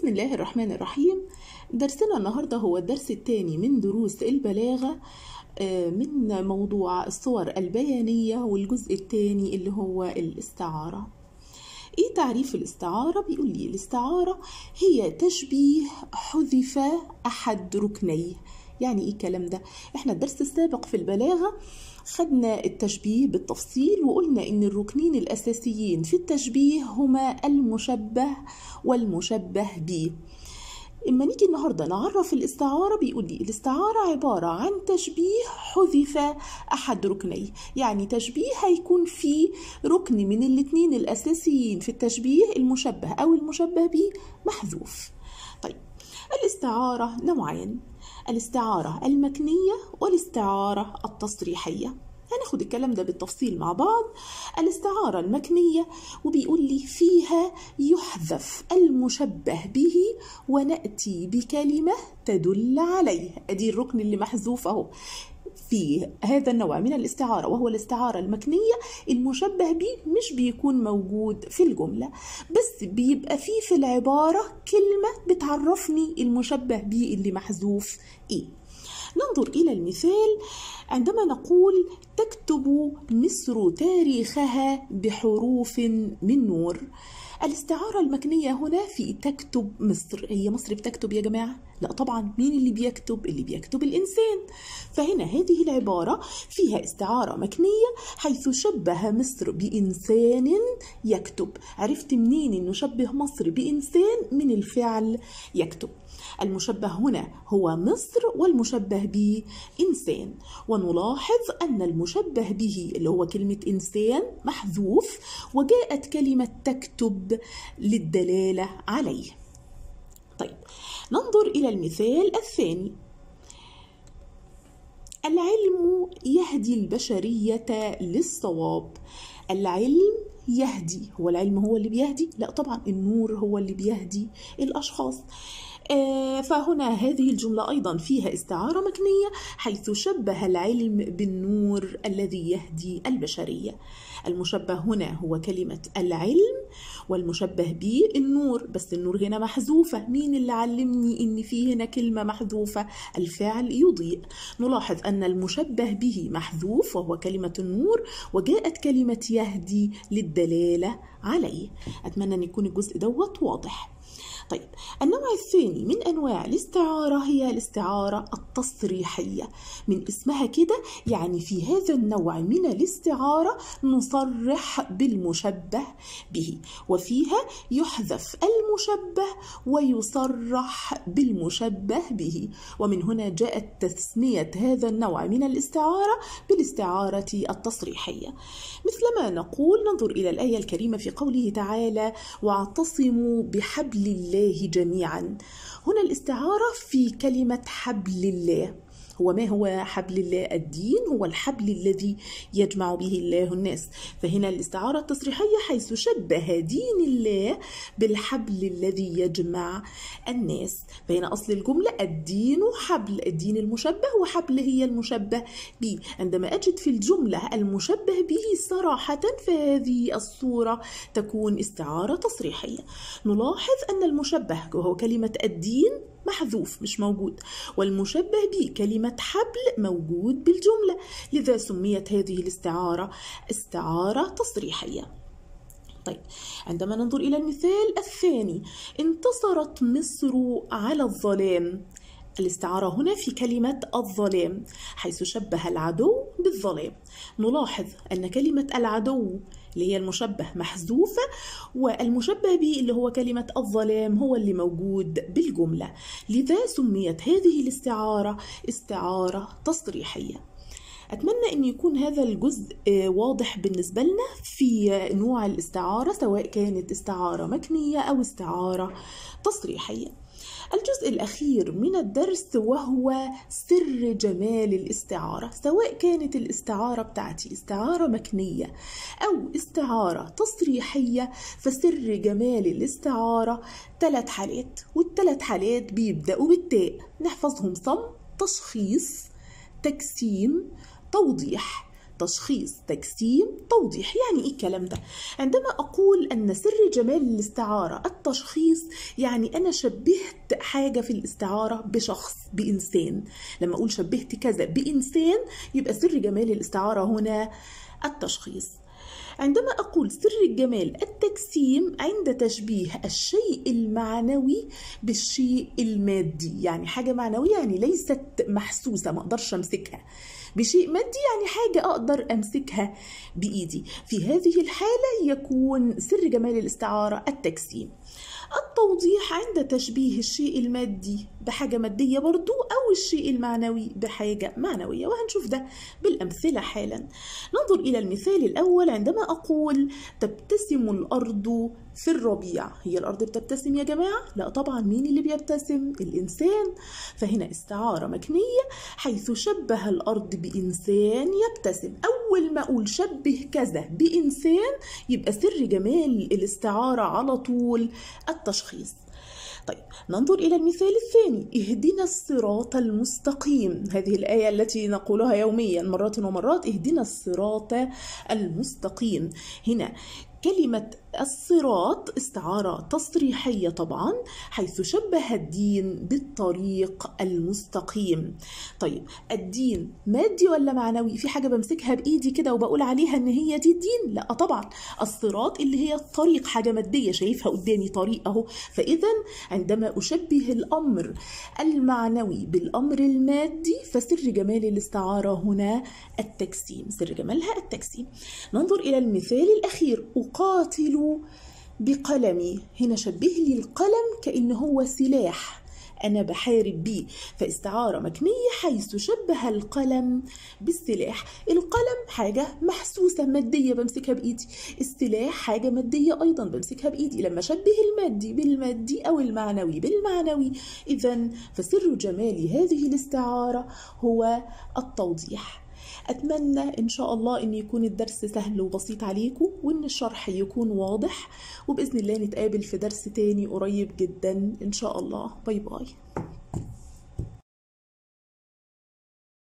بسم الله الرحمن الرحيم درسنا النهاردة هو الدرس الثاني من دروس البلاغة آه، من موضوع الصور البيانية والجزء الثاني اللي هو الاستعارة ايه تعريف الاستعارة بيقول لي الاستعارة هي تشبيه حذف احد ركنيه يعني ايه الكلام ده احنا الدرس السابق في البلاغة خدنا التشبيه بالتفصيل وقلنا ان الركنين الاساسيين في التشبيه هما المشبه والمشبه به اما نيجي النهارده نعرف الاستعاره بيقول لي الاستعاره عباره عن تشبيه حذف احد ركنيه يعني تشبيه هيكون فيه ركن من الاثنين الاساسيين في التشبيه المشبه او المشبه به محذوف طيب الاستعاره نوعين الاستعاره المكنيه والاستعاره التصريحيه هناخد الكلام ده بالتفصيل مع بعض الاستعارة المكنية وبيقول لي فيها يحذف المشبه به ونأتي بكلمة تدل عليه ادي الركن اللي محذوف اهو في هذا النوع من الاستعارة وهو الاستعارة المكنية المشبه به مش بيكون موجود في الجملة بس بيبقى فيه في العبارة كلمة بتعرفني المشبه به اللي محذوف ايه ننظر إلى المثال عندما نقول تكتب مصر تاريخها بحروف من نور الاستعارة المكنية هنا في تكتب مصر هي مصر بتكتب يا جماعة لا طبعا مين اللي بيكتب اللي بيكتب الإنسان فهنا هذه العبارة فيها استعارة مكنية حيث شبه مصر بإنسان يكتب عرفت منين أنه شبه مصر بإنسان من الفعل يكتب المشبه هنا هو مصر والمشبه به إنسان ونلاحظ أن المشبه به اللي هو كلمة إنسان محذوف وجاءت كلمة تكتب للدلالة عليه طيب ننظر إلى المثال الثاني العلم يهدي البشرية للصواب العلم يهدي هو العلم هو اللي بيهدي لا طبعا النور هو اللي بيهدي الأشخاص آه، فهنا هذه الجملة أيضا فيها استعارة مكنية حيث شبه العلم بالنور الذي يهدي البشرية المشبه هنا هو كلمة العلم والمشبه به النور بس النور هنا محذوفة مين اللي علمني إن في هنا كلمة محذوفة الفعل يضيء نلاحظ أن المشبه به محذوف وهو كلمة النور وجاءت كلمة يهدي للدلالة عليه أتمنى أن يكون الجزء دوت واضح طيب النوع الثاني من انواع الاستعاره هي الاستعاره التصريحيه من اسمها كده يعني في هذا النوع من الاستعاره نصرح بالمشبه به وفيها يحذف المشبه ويصرح بالمشبه به ومن هنا جاءت تسميه هذا النوع من الاستعاره بالاستعاره التصريحيه مثلما نقول ننظر الى الايه الكريمه في قوله تعالى واعتصموا بحبل الله الله جميعا هنا الاستعارة في كلمة حبل الله هو ما هو حبل الله الدين هو الحبل الذي يجمع به الله الناس فهنا الاستعارة التصريحية حيث شبه دين الله بالحبل الذي يجمع الناس فهنا أصل الجملة الدين حبل الدين المشبه وحبل هي المشبه به عندما أجد في الجملة المشبه به صراحة فهذه الصورة تكون استعارة تصريحية نلاحظ أن المشبه وهو كلمة الدين محذوف مش موجود والمشبه به كلمة حبل موجود بالجملة لذا سميت هذه الاستعارة استعارة تصريحية طيب عندما ننظر إلى المثال الثاني انتصرت مصر على الظلام الاستعارة هنا في كلمة الظلام حيث شبه العدو بالظلام نلاحظ أن كلمة العدو اللي هي المشبه محذوفة والمشبه به اللي هو كلمة الظلام هو اللي موجود بالجملة لذا سميت هذه الاستعارة استعارة تصريحية أتمنى أن يكون هذا الجزء واضح بالنسبة لنا في نوع الاستعارة سواء كانت استعارة مكنية أو استعارة تصريحية الجزء الأخير من الدرس وهو سر جمال الاستعارة سواء كانت الاستعارة بتاعتي استعارة مكنية أو استعارة تصريحية فسر جمال الاستعارة ثلاث حالات والثلاث حالات بيبدأوا بالتاء نحفظهم صم تشخيص تجسيم توضيح تشخيص تجسيم توضيح يعني ايه الكلام ده عندما اقول ان سر جمال الاستعاره التشخيص يعني انا شبهت حاجه في الاستعاره بشخص بانسان لما اقول شبهت كذا بانسان يبقى سر جمال الاستعاره هنا التشخيص عندما أقول سر الجمال التجسيم عند تشبيه الشيء المعنوي بالشيء المادي يعني حاجة معنوية يعني ليست محسوسة ما أقدرش أمسكها بشيء مادي يعني حاجة أقدر أمسكها بإيدي في هذه الحالة يكون سر جمال الاستعارة التجسيم التوضيح عند تشبيه الشيء المادي بحاجة مادية برضو أو الشيء المعنوي بحاجة معنوية وهنشوف ده بالأمثلة حالا ننظر إلى المثال الأول عندما أقول تبتسم الأرض في الربيع هي الأرض بتبتسم يا جماعة؟ لا طبعا مين اللي بيبتسم؟ الإنسان فهنا استعارة مكنية حيث شبه الأرض بإنسان يبتسم أول ما أقول شبه كذا بإنسان يبقى سر جمال الاستعارة على طول التشخيص طيب ننظر إلى المثال الثاني اهدنا الصراط المستقيم هذه الآية التي نقولها يوميا مرات ومرات اهدنا الصراط المستقيم هنا كلمة الصراط استعارة تصريحية طبعا حيث شبه الدين بالطريق المستقيم طيب الدين مادي ولا معنوي في حاجة بمسكها بإيدي كده وبقول عليها إن هي دي الدين لا طبعا الصراط اللي هي الطريق حاجة مادية شايفها قدامي طريق أهو فإذا عندما أشبه الأمر المعنوي بالأمر المادي فسر جمال الاستعارة هنا التجسيم سر جمالها التجسيم ننظر إلى المثال الأخير أقاتل بقلمي هنا شبه لي القلم كأن هو سلاح أنا بحارب بيه فاستعارة مكنية حيث شبه القلم بالسلاح القلم حاجة محسوسة مادية بمسكها بإيدي السلاح حاجة مادية أيضا بمسكها بإيدي لما شبه المادي بالمادي أو المعنوي بالمعنوي إذا فسر جمال هذه الاستعارة هو التوضيح أتمنى إن شاء الله إن يكون الدرس سهل وبسيط عليكم وإن الشرح يكون واضح وبإذن الله نتقابل في درس تاني قريب جدا إن شاء الله باي باي